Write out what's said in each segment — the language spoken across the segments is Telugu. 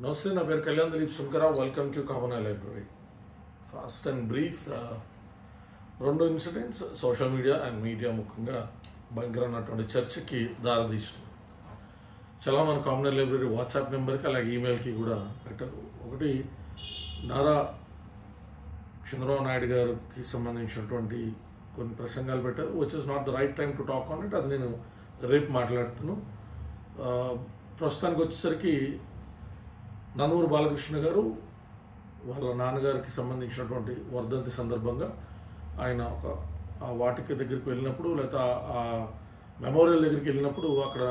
నమస్తే నా పేరు Kalyan Dilip Sunkarao welcome to common library fast and brief రెండు incidents social media and media ముఖ్యంగా భయంకరమైనటువంటి చర్చకి దారితీస్తుంది చాలా మన కామన్ లైబ్రరీ వాట్సాప్ నెంబర్కి అలాగే ఈమెయిల్కి కూడా పెట్టారు ఒకటి నారా చంద్రబాబు నాయుడు గారికి సంబంధించినటువంటి కొన్ని ప్రసంగాలు పెట్టారు which is not the right time to talk on it అది నేను రేపు మాట్లాడుతాను ఆ, ప్రస్తుతానికి వచ్చేసరికి నందమూరి బాలకృష్ణ గారు వాళ్ళ నాన్నగారికి సంబంధించినటువంటి వర్ధంతి సందర్భంగా ఆయన ఒక ఆ వాటికి దగ్గరికి వెళ్ళినప్పుడు లేదా ఆ మెమోరియల్ దగ్గరికి వెళ్ళినప్పుడు అక్కడ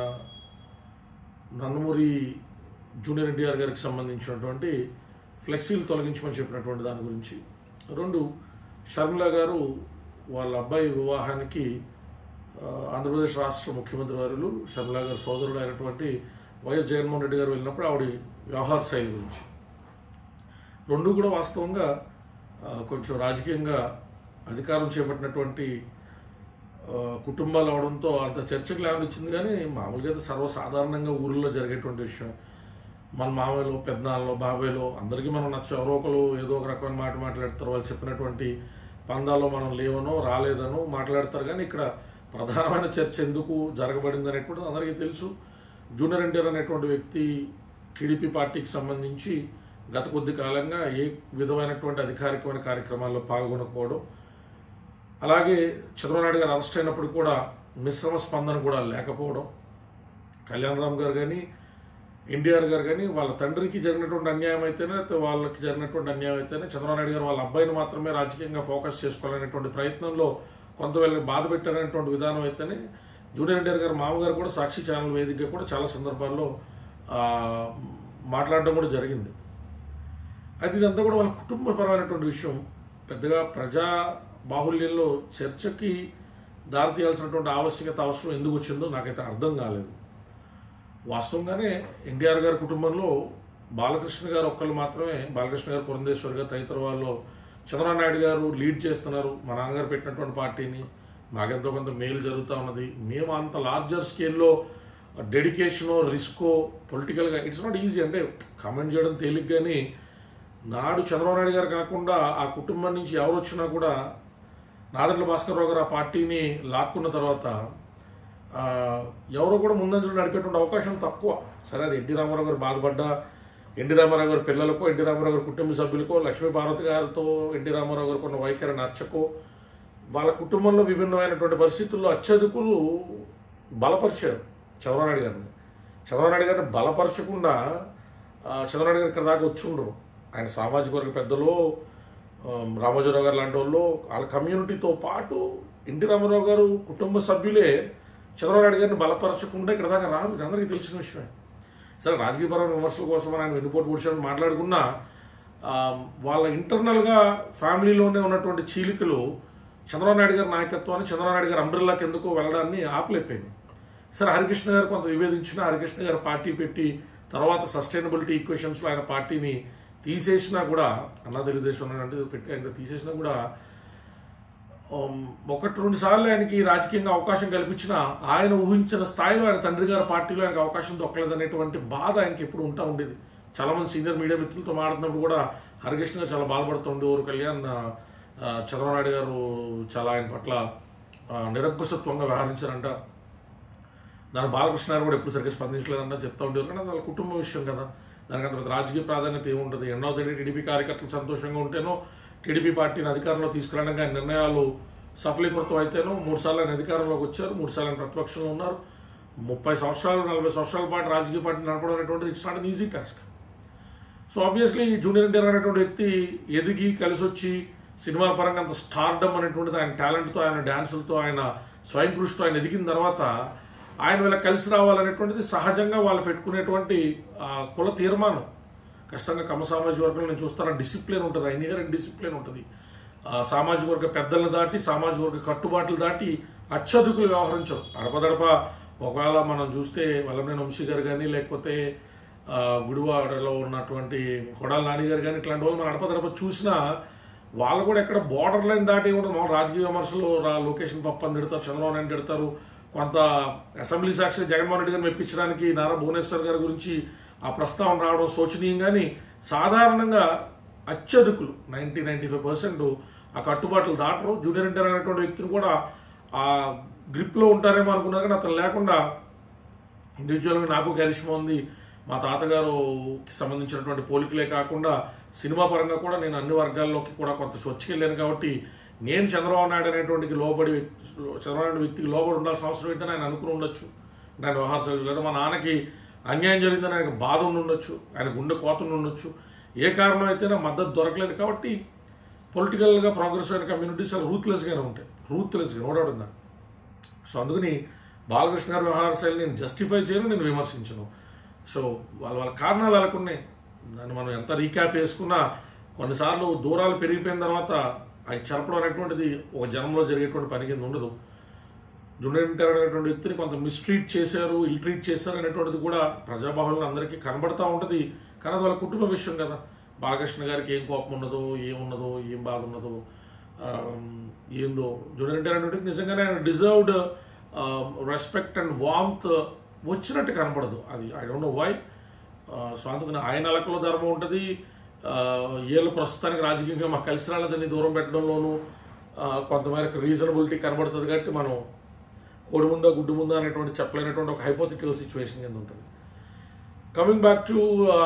నందమూరి జూనియర్ ఎన్టీఆర్ గారికి సంబంధించినటువంటి ఫ్లెక్సీలు తొలగించమని చెప్పినటువంటి దాని గురించి రెండు షర్మిల గారు వాళ్ళ అబ్బాయి వివాహానికి ఆ, ఆంధ్రప్రదేశ్ రాష్ట్ర ముఖ్యమంత్రి వారులు షర్మిల గారి సోదరుడు అయినటువంటి వైఎస్ జగన్మోహన్ రెడ్డి గారు వెళ్ళినప్పుడు ఆవిడ వ్యవహార శైలి గురించి రెండు కూడా వాస్తవంగా ఆ, కొంచెం రాజకీయంగా అధికారం చేపట్టినటువంటి ఆ, కుటుంబాలు అవడంతో అంత చర్చకు లేవనిచ్చింది కానీ మామూలుగా అయితే సర్వసాధారణంగా ఊళ్ళో జరిగేటువంటి విషయం మన మామయ్యలో పెద్దనాన్నలో బాబాయ్లో అందరికీ మనం నచ్చు ఎవరో ఒకరు ఏదో ఒక రకమైన మాట మాట్లాడతారు వాళ్ళు చెప్పినటువంటి పందాల్లో మనం లేవనో రాలేదనో మాట్లాడతారు కానీ ఇక్కడ ప్రధానమైన చర్చ ఎందుకు జరగబడింది అనేటువంటిది అందరికీ తెలుసు జూనియర్ ఎన్టీఆర్ అనేటువంటి వ్యక్తి టీడీపీ పార్టీకి సంబంధించి గత కొద్ది కాలంగా ఏ విధమైనటువంటి అధికారికమైన కార్యక్రమాల్లో పాల్గొనకపోవడం అలాగే చంద్రబాబు నాయుడు గారు అరెస్ట్ అయినప్పుడు కూడా మిశ్రమ స్పందన కూడా లేకపోవడం కళ్యాణ్ రామ్ గారు కానీ ఎన్టీఆర్ గారు కానీ వాళ్ళ తండ్రికి జరిగినటువంటి అన్యాయం అయితేనే లేకపోతే వాళ్ళకి జరిగినటువంటి అన్యాయం అయితేనే చంద్రబాబు నాయుడు గారు వాళ్ళ అబ్బాయిని మాత్రమే రాజకీయంగా ఫోకస్ చేసుకోవాలనేటువంటి ప్రయత్నంలో కొంత వీళ్ళని బాధ పెట్టారనేటువంటి విధానం అయితేనే జూనియర్ ఎన్టీఆర్ గారు మామగారు కూడా సాక్షి ఛానల్ వేదికగా కూడా చాలా సందర్భాల్లో ఆ, మాట్లాడడం కూడా జరిగింది అయితే ఇదంతా కూడా వాళ్ళ కుటుంబపరమైనటువంటి విషయం పెద్దగా ప్రజా బాహుల్యంలో చర్చకి దారితీయాల్సినటువంటి ఆవశ్యకత అవసరం ఎందుకు వచ్చిందో నాకైతే అర్థం కాలేదు వాస్తవంగానే ఎన్టీఆర్ గారి కుటుంబంలో బాలకృష్ణ గారు ఒక్కళ్ళు మాత్రమే బాలకృష్ణ గారు పురంధేశ్వర్ గారు తదితర వాళ్ళు చంద్రబాబు నాయుడు గారు లీడ్ చేస్తున్నారు మా నాన్నగారు పెట్టినటువంటి పార్టీని మాకెంతో కొంత మేలు జరుగుతూ ఉన్నది మేము అంత లార్జర్ స్కేల్లో డెడికేషనో రిస్కో పొలిటికల్గా ఇట్స్ నాట్ ఈజీ అంటే కామెంట్ చేయడం తేలిక కానీ నాడు చంద్రబాబు నాయుడు గారు కాకుండా ఆ కుటుంబం నుంచి ఎవరు వచ్చినా కూడా నాదట్ల భాస్కర్రావు గారు ఆ పార్టీని లాక్కున్న తర్వాత ఆ, ఎవరు కూడా ముందంజలు నడిపేటువంటి అవకాశం తక్కువ సరే అది ఎన్టీ రామారావు గారు బాధపడ్డా ఎన్టీ రామారావు గారి పిల్లలకో ఎన్టీ రామారావు గారి కుటుంబ సభ్యులకో లక్ష్మీ పార్వతి గారితో ఎన్టీ రామారావు గారికి ఉన్న వైఖరి నచ్చకో వాళ్ళ కుటుంబంలో విభిన్నమైనటువంటి పరిస్థితుల్లో అత్యధికులు బలపరిచారు చంద్రబాబు నాయుడు గారిని చంద్రబాబు నాయుడు గారిని బలపరచకుండా ఆ, చంద్రబాబు నాయుడు గారు ఇక్కడ దాకా వచ్చి ఉండరు ఆయన సామాజిక వర్గ పెద్దలు ఆ, రామోజీరావు గారు లాంటి వాళ్ళు వాళ్ళ కమ్యూనిటీతో పాటు ఎన్టీ రామారావు గారు కుటుంబ సభ్యులే చంద్రబాబు నాయుడు గారిని బలపరచకుండా ఇక్కడ దాకా రారు ఇది అందరికీ తెలిసిన విషయమే సరే రాజకీయపరమైన విమర్శల కోసం ఆయన వెన్నుపోటు పురుషులను మాట్లాడుకున్నా ఆ, వాళ్ళ ఇంటర్నల్గా ఫ్యామిలీలోనే ఉన్నటువంటి చీలికలు చంద్రబాబు నాయుడు గారి నాయకత్వాన్ని చంద్రబాబు నాయుడు గారి అంబ్రెల్లాకి ఎందుకో వెళ్ళడాన్ని ఆపలేకపోయింది సరే హరికృష్ణ గారు కొంత విభేదించిన హరికృష్ణ గారు పార్టీ పెట్టి తర్వాత సస్టైనబిలిటీ ఈక్వేషన్స్లో ఆయన పార్టీని తీసేసినా కూడా అన్నా తెలుగుదేశం అంటే పెట్టి ఆయన తీసేసినా కూడా ఉమ్, ఒకటి రెండు సార్లు ఆయనకి రాజకీయంగా అవకాశం కల్పించిన ఆయన ఊహించిన స్థాయిలో ఆయన తండ్రి గారి పార్టీలో ఆయనకు అవకాశం దొక్కలేదు అనేటువంటి బాధ ఆయనకి ఎప్పుడు ఉంటా ఉండేది చాలా మంది సీనియర్ మీడియా మిత్రులతో మాట్లాడినప్పుడు కూడా హరికృష్ణ గారు చాలా బాధపడుతుండే ఓరు కళ్యాణ్ ఆ, ఆ, చంద్రబాబు నాయుడు గారు చాలా ఆయన పట్ల ఆ, నిరంకుశత్వంగా వ్యవహరించారంట దాని బాలకృష్ణ గారు కూడా ఎప్పుడు సరిగ్గా స్పందించలేదన్న చెప్తా ఉండేవారు కానీ అది వాళ్ళ కుటుంబ విషయం కదా దానికి అంత పెద్ద రాజకీయ ప్రాధాన్యత ఏముంటుంది ఎన్నో తేదీ టీడీపీ కార్యకర్తలు సంతోషంగా ఉంటేనో టీడీపీ పార్టీని అధికారంలో తీసుకురావడానికి ఆయన నిర్ణయాలు సఫలీకృతం అయితేనో మూడు సార్లు ఆయన అధికారంలోకి వచ్చారు మూడు సార్లు ఆయన ప్రతిపక్షంలో ఉన్నారు ముప్పై సంవత్సరాలు నలభై సంవత్సరాల పాటు రాజకీయ పార్టీ నడపడం అనేటువంటిది it's not an easy task so obviously junior NTR అనేటువంటి వ్యక్తి ఎదిగి కలిసి వచ్చి సినిమాల పరంగా అంత స్టార్డమ్ అనేటువంటిది ఆయన టాలెంట్తో ఆయన డ్యాన్సులతో ఆయన స్వయం కృషితో ఆయన ఎదిగిన తర్వాత ఆయన వీళ్ళకి కలిసి రావాలనేటువంటిది సహజంగా వాళ్ళు పెట్టుకునేటువంటి ఆ, కుల తీర్మానం ఖచ్చితంగా కమ సామాజిక వర్గంలో నేను చూస్తాను డిసిప్లిన్ ఉంటుంది ఆయన డిసిప్లిన్ ఉంటుంది ఆ, సామాజిక వర్గ పెద్దలను దాటి సామాజిక వర్గ కట్టుబాట్లు దాటి అత్యధికులు వ్యవహరించరు అడపదడప ఒకవేళ మనం చూస్తే వల్లభనేని వంశీ గారు కానీ లేకపోతే ఆ, గుడివాడలో ఉన్నటువంటి కొడాల నాని గారు కానీ ఇట్లాంటి వాళ్ళు మనం అడపదడప చూసినా వాళ్ళు కూడా ఎక్కడ బార్డర్ లైన్ దాటి ఉండదు మామూలు రాజకీయ విమర్శలు రా లొకేషన్ పప్పని తిడతారు చంద్రబాబు నాయుడు తిడతారు కొంత అసెంబ్లీ సాక్షి జగన్మోహన్ రెడ్డి గారిని మెప్పించడానికి నారా భువనేశ్వర్ గారి గురించి ఆ ప్రస్తావన రావడం శోచనీయం కానీ సాధారణంగా అత్యధికులు నైంటీ నైంటీ ఫైవ్ పర్సెంట్ ఆ కట్టుబాట్లు దాటరు జూనియర్ ఎన్టీఆర్ అనేటువంటి వ్యక్తిని కూడా ఆ గ్రిప్లో ఉంటారేమో అనుకున్నారు కానీ అతను లేకుండా ఇండివిజువల్గా నాకు కరిష్మా ఉంది మా తాతగారుకి సంబంధించినటువంటి పోలికలే కాకుండా సినిమా పరంగా కూడా నేను అన్ని వర్గాల్లోకి కూడా కొంత స్వచ్ఛకెళ్ళాను కాబట్టి నేను చంద్రబాబు నాయుడు అనేటువంటికి లోబడి వ్యక్తి- చంద్రబాబు నాయుడు వ్యక్తికి లోబడి ఉండాల్సిన అవసరం ఏంటని ఆయన అనుకుని ఉండొచ్చు ఆయన వ్యవహార శైలి లేదా మా నాన్నకి అన్యాయం జరిగిందని ఆయనకు బాధ ఉండి ఉండొచ్చు ఆయన గుండె కోత ఉండి ఉండొచ్చు ఏ కారణం అయితే నా మద్దతు దొరకలేదు కాబట్టి పొలిటికల్గా ప్రోగ్రెసివ్ అయిన కమ్యూనిటీస్ అలా రూత్లెస్గానే ఉంటాయి రూత్లెస్గా నో డౌట్ ఉందా సో అందుకని బాలకృష్ణ గారి వ్యవహార శైలి నేను జస్టిఫై చేయను నేను విమర్శించను సో వాళ్ళ వాళ్ళ కారణాలు అలాకున్నాయి దాన్ని మనం ఎంత రీక్యాప్ చేసుకున్నా కొన్నిసార్లు దూరాలు పెరిగిపోయిన తర్వాత అవి చెరపడం అనేటువంటిది ఒక జనంలో జరిగేటువంటి పని కింద ఉండదు జూనియర్ ఎన్టీఆర్ అనేటువంటి వ్యక్తిని కొంత మిస్ట్రీట్ చేశారు ఇల్ ట్రీట్ చేశారు అనేటువంటిది కూడా ప్రజాబాహుల్యం అందరికీ కనబడతా ఉంటుంది కానీ అది వాళ్ళ కుటుంబ విషయం కదా బాలకృష్ణ గారికి ఏం కోపం ఉన్నదో ఏమున్నదో ఏం బాధ ఉన్నదో ఆమ్, ఏందో జూనియర్ ఎన్టీఆర్ అనేటువంటి నిజంగానే ఆయన డిజర్వ్డ్ రెస్పెక్ట్ అండ్ వామ్త్ వచ్చినట్టు కనపడదు అది I don't know why so అందుకని ఆయన అలకలో ధర్మం ఉంటుంది ఏళ్ళు ప్రస్తుతానికి రాజకీయంగా మాకు కలిసి రాలేదని దూరం పెట్టడంలోనూ ఆ, కొంతమేరకు రీజనబిలిటీ కనబడుతుంది కాబట్టి మనం కోడి ముందా గుడ్డు ముందా అనేటువంటి చెప్పలేనటువంటి ఒక హైపోథిటికల్ సిచ్యువేషన్ కింద ఉంటుంది coming back to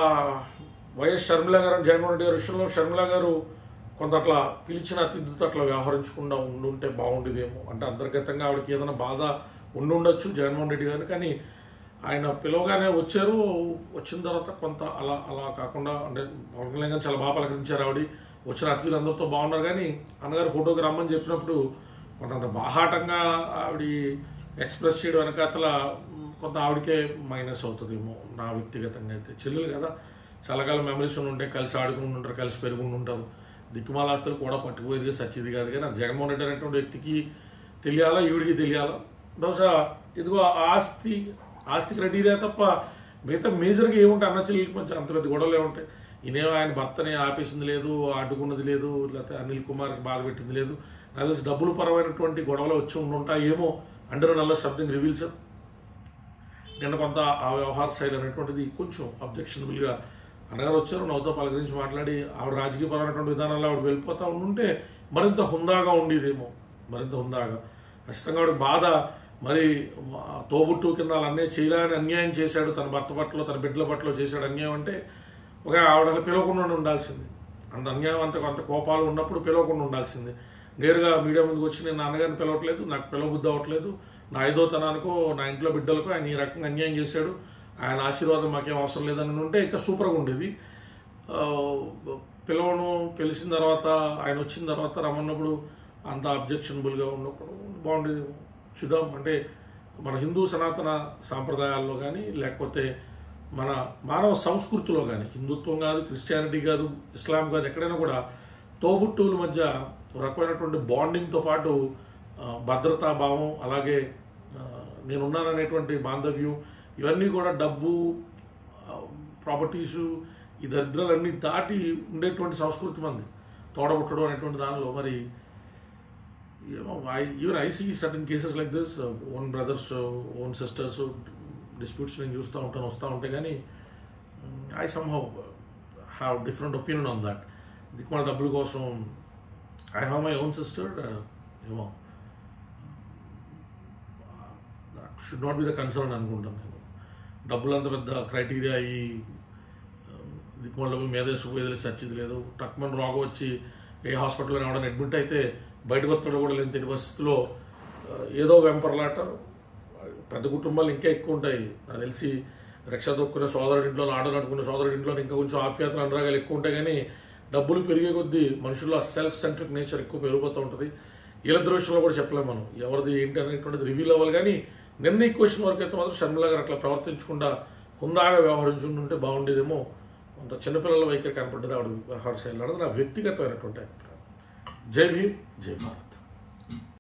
YS Sharmila గారు అండ్ జగన్మోహన్ రెడ్డి గారి విషయంలో షర్మిల గారు కొంత అట్లా పిలిచిన అతిథితో అట్లా వ్యవహరించకుండా ఉండుంటే బాగుండేదేమో అంటే అంతర్గతంగా ఆవిడకి ఏదైనా బాధ ఉండుండొచ్చు జగన్మోహన్ రెడ్డి గారు కానీ ఆయన పిలవగానే వచ్చారు వచ్చిన తర్వాత కొంత అలా అలా కాకుండా అంటే పవన్ కళ్యాణ్ గారు చాలా బాగా పలకరించారు ఆవిడ వచ్చిన అతిథులు అందరితో బాగున్నారు కానీ అన్నగారు ఫోటోకి రమ్మని చెప్పినప్పుడు కొంత బాహాటంగా ఆవిడ ఎక్స్ప్రెస్ చేయడం వెనకాతల మ్, కొంత ఆవిడకే మైనస్ అవుతుందేమో నా వ్యక్తిగతంగా అయితే చెల్లెలు కదా చాలా కాలం మెమరీస్ ఉంటాయి కలిసి ఆడుకుని ఉంటారు కలిసి పెరుగుని ఉంటారు దిక్కుమాల ఆస్తులు కూడా పట్టుకుపోయేది సచ్చేది కాదు కానీ అది జగన్మోహన్ రెడ్డి అనేటువంటి వ్యక్తికి తెలియాలా ఈవిడికి తెలియాలా బహుశా ఇదిగో ఆ ఆస్తి ఆస్తి క్రైటీరియా తప్ప మిగతా మేజర్గా ఏముంటాయి అన్న చెల్లెలకి మధ్య అంత పెద్ద గొడవలు ఏముంటాయి ఈయనేమో ఆయన భర్తని ఆపేసింది లేదు అడ్డుకున్నది లేదు లేకపోతే అనిల్ కుమార్కి బాధ పెట్టింది లేదు నాకు తెలిసి డబ్బులు పరమైనటువంటి గొడవలు వచ్చి ఉండి ఉంటాయి ఏమో అండర్ నల్ల సంథింగ్ రివీల్స్ నిన్న కొంత ఆ వ్యవహార శైలి అనేటువంటిది కొంచెం అబ్జెక్షనబుల్గా అన్నగారు వచ్చారు నవ్వుతో పలకరించి మాట్లాడి ఆవిడ రాజకీయపరమైనటువంటి విధానాల్లో ఆవిడ వెళ్ళిపోతా ఉంటే మరింత హుందాగా ఉండేదేమో మరింత హుందాగా ఖచ్చితంగా ఆవిడ బాధ మరి మా తోబుట్టు కింద వాళ్ళ అన్నయ్య చేయలేని అన్యాయం చేశాడు తన భర్త పట్ల తన బిడ్డల పట్ల చేశాడు అన్యాయం అంటే ఒక ఆవిడ అసలు పిలవకుండా ఉండాల్సింది అంత అన్యాయం అంత కొంత కోపాలు ఉన్నప్పుడు పిలవకుండా ఉండాల్సింది నేరుగా మీడియా ముందుకు వచ్చి నేను నాన్నగారిని పిలవట్లేదు నాకు పిలవబుద్ధి అవ్వట్లేదు నా ఐదోతనానికో నా ఇంట్లో బిడ్డలకో ఆయన ఈ రకంగా అన్యాయం చేశాడు ఆయన ఆశీర్వాదం మాకేం అవసరం లేదని ఉంటే ఇంకా సూపర్గా ఉండేది ఆ, పిలవను పిలిచిన తర్వాత ఆయన వచ్చిన తర్వాత రమ్మన్నప్పుడు అంత అబ్జెక్షనబుల్గా ఉన్నప్పుడు బాగుండేది చూద్దాం అంటే మన హిందూ సనాతన సాంప్రదాయాల్లో కానీ లేకపోతే మన మానవ సంస్కృతిలో కానీ హిందుత్వం కాదు క్రిస్టియానిటీ కాదు ఇస్లాం కాదు ఎక్కడైనా కూడా తోబుట్టువుల మధ్య ఒక రకమైనటువంటి బాండింగ్తో పాటు ఆ, భద్రతా భావం అలాగే ఆ, నేనున్నాననేటువంటి బాంధవ్యం ఇవన్నీ కూడా డబ్బు ప్రాపర్టీసు ఈ దరిద్రాలన్నీ దాటి ఉండేటువంటి సంస్కృతి మంది తోడబుట్టడం అనేటువంటి దానిలో మరి even I see certain cases like this own brothers own sisters disputes నేను చూస్తూ ఉంటాను వస్తూ ఉంటే కానీ I somehow have different opinion on that దిక్మాల డబ్బుల కోసం I have my own sister ఏమో should not be the concern అనుకుంటాను నేను డబ్బులు అంత పెద్ద క్రైటీరియా ఈ దిక్కుమాల డబ్బులు మేధేసుకుపోయేది సచ్చింది లేదు టక్మన్ రోగం వచ్చి ఏ హాస్పిటల్లో ఎవడైనా అడ్మిట్ అయితే బయటకు వస్తాడో కూడా లేని తెలియని పరిస్థితిలో ఆ, ఏదో వెంపర్లాట పెద్ద కుటుంబాలు ఇంకా ఎక్కువ ఉంటాయి నాకు తెలిసి రిక్షా దొక్కునే సోదరుడి ఇంట్లో ఆటో నడుకునే సోదరుడి ఇంట్లో ఇంకా కొంచెం ఆప్యాయతలు అనురాగాలు ఎక్కువ ఉంటాయి కానీ డబ్బులు పెరిగే కొద్దీ మనుషుల్లో సెల్ఫ్ సెంట్రిక్ నేచర్ ఎక్కువ పెరిగిపోతూ ఉంటుంది వీళ్ళ దృష్టిలో కూడా చెప్పలేము మనం ఎవరిది ఏంటి అనేటువంటిది రివీల్ అవ్వాలి కానీ నిన్న ఈ క్వశ్చన్ వరకు అయితే మాత్రం షర్మిల గారు అట్లా ప్రవర్తించకుండా హుందాగా వ్యవహరించుంటుంటే బాగుండేదేమో కొంత చిన్నపిల్లల వైఖరి కనపడ్డది ఆవిడ వ్యవహార శైలి అన్నది నా వ్యక్తిగతమైనటువంటి అభిప్రాయం జై భీమ్ జై భారత్